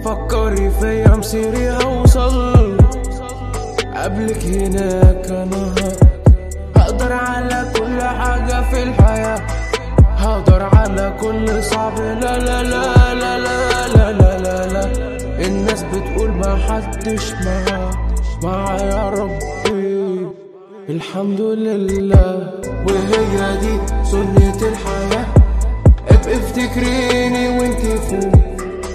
فكري فيا مصيري هوصل قبلك هناك انا هقدر على كل حاجة في الحياة هقدر على كل صعب لا لا لا لا لا لا لا لا, لا. الناس بتقول ما حدش معاه معاه يا ربي الحمد لله وهي دي سنة الحياة ابقي افتكريني وانتي فوق